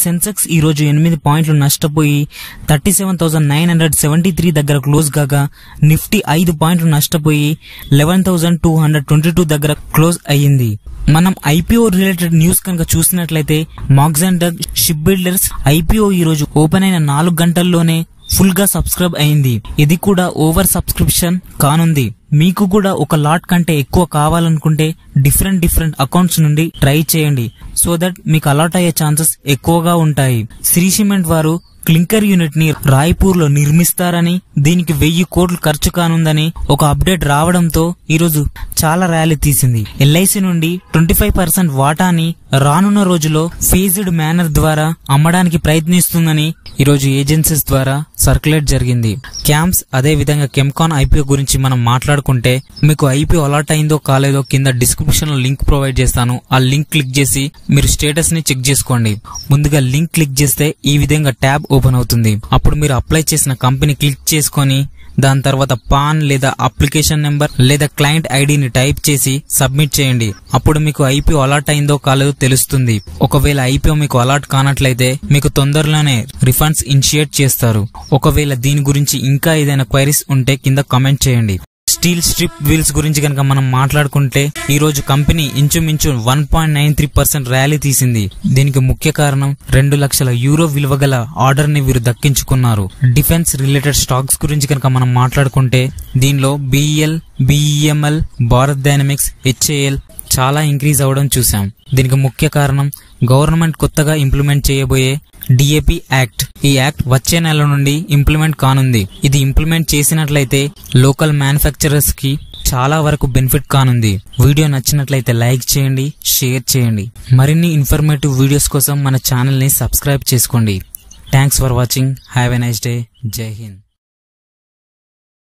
సెన్సెక్స్ ఈ రోజు ఎనిమిది పాయింట్లు నష్టపోయి thirty seven thousand nine hundred seventy three దగ్గర క్లోజ్ కాగా నిఫ్టీ ఐదు పాయింట్లు నష్టపోయి eleven thousand two hundred twenty two దగ్గర క్లోజ్ అయ్యింది మనం ఐపీఓ రిలేటెడ్ న్యూస్ కనుక చూసినట్లయితే మాక్సెండర్ షిప్ బిల్డర్స్ ఐపీఓ ఈ రోజు ఓపెన్ అయిన నాలుగు గంటల్లోనే ఫుల్ గా సబ్స్క్రైబ్ అయింది ఇది కూడా ఓవర్ సబ్స్క్రిప్షన్ కానుంది మీకు కూడా ఒక లాట్ కంటే ఎక్కువ కావాలనుకుంటే డిఫరెంట్ డిఫరెంట్ అకౌంట్స్ నుండి ట్రై చేయండి సో దట్ మీకు అలాట్ అయ్యే ఛాన్సెస్ ఎక్కువగా ఉంటాయి శ్రీ సిమెంట్ వారు క్లింకర్ యూనిట్ ని రాయ్పూర్ లో నిర్మిస్తారని దీనికి వెయ్యి కోట్లు ఖర్చు కానుందని ఒక అప్డేట్ రావడంతో ఈరోజు చాలా ర్యాలీ తీసింది ఎల్ఐసి నుండి ట్వంటీ ఫైవ్ పర్సెంట్ వాటాని రానున్న రోజులో ఫేజ్డ్ మేనర్ ద్వారా అమ్మడానికి ప్రయత్నిస్తుందని ఈరోజు ఏజెన్సీస్ ద్వారా సర్క్యులేట్ జరిగింది క్యాంప్స్ అదే విధంగా కెమ్కాన్ ఐపీఓ గురించి మనం మాట్లాడుకుంటే మీకు ఐపీఓ అలాట్ అయిందో కాలేదో కింద డిస్క్రిప్షన్ లో లింక్ ప్రొవైడ్ చేస్తాను ఆ లింక్ క్లిక్ చేసి మీరు స్టేటస్ ని చెక్ చేసుకోండి ముందుగా లింక్ క్లిక్ చేస్తే ఈ విధంగా ట్యాబ్ ఓపెన్ అవుతుంది అప్పుడు మీరు అప్లై చేసిన కంపెనీ క్లిక్ చేసుకొని దాని తర్వాత పాన్ లేదా అప్లికేషన్ నెంబర్ లేదా క్లయింట్ ఐడిని టైప్ చేసి సబ్మిట్ చేయండి అప్పుడు మీకు ఐపీఓ అలాట్ అయిందో కాలేదో తెలుస్తుంది ఒకవేళ ఐపీఓ మీకు అలాట్ కానట్లయితే మీకు తొందరలోనే రిఫండ్స్ ఇనిషియేట్ చేస్తారు ఒకవేళ దీని గురించి ఇంకా ఏదైనా క్వైరీస్ ఉంటే కింద కామెంట్ చేయండి స్టీల్ స్ట్రిప్ వీల్స్ గురించి కనుక మనం మాట్లాడుకుంటే ఈ రోజు కంపెనీ ఇంచుమించు one point nine three percent rally తీసింది దీనికి ముఖ్య కారణం రెండు లక్షల యూరో విలువ గల ఆర్డర్ ని వీరు దక్కించుకున్నారు డిఫెన్స్ రిలేటెడ్ స్టాక్స్ గురించి కనుక మనం మాట్లాడుకుంటే దీనిలో BEL BEML Bharat dynamics HAL చాలా ఇంక్రీజ్ అవ్వడం చూసాం దీనికి ముఖ్య కారణం గవర్నమెంట్ కొత్తగా ఇంప్లిమెంట్ చేయబోయే డిఏపి యాక్ట్ ఈ యాక్ట్ వచ్చే నెల నుండి ఇంప్లిమెంట్ కానుంది ఇది ఇంప్లిమెంట్ చేసినట్లయితే లోకల్ మ్యానుఫ్యాక్చరర్స్ కి చాలా వరకు బెనిఫిట్ కానుంది వీడియో నచ్చినట్లయితే లైక్ చేయండి షేర్ చేయండి మరిన్ని ఇన్ఫర్మేటివ్ వీడియోస్ కోసం మన ఛానల్ ని సబ్స్క్రైబ్ చేసుకోండి thanks for watching have a nice day Jai Hind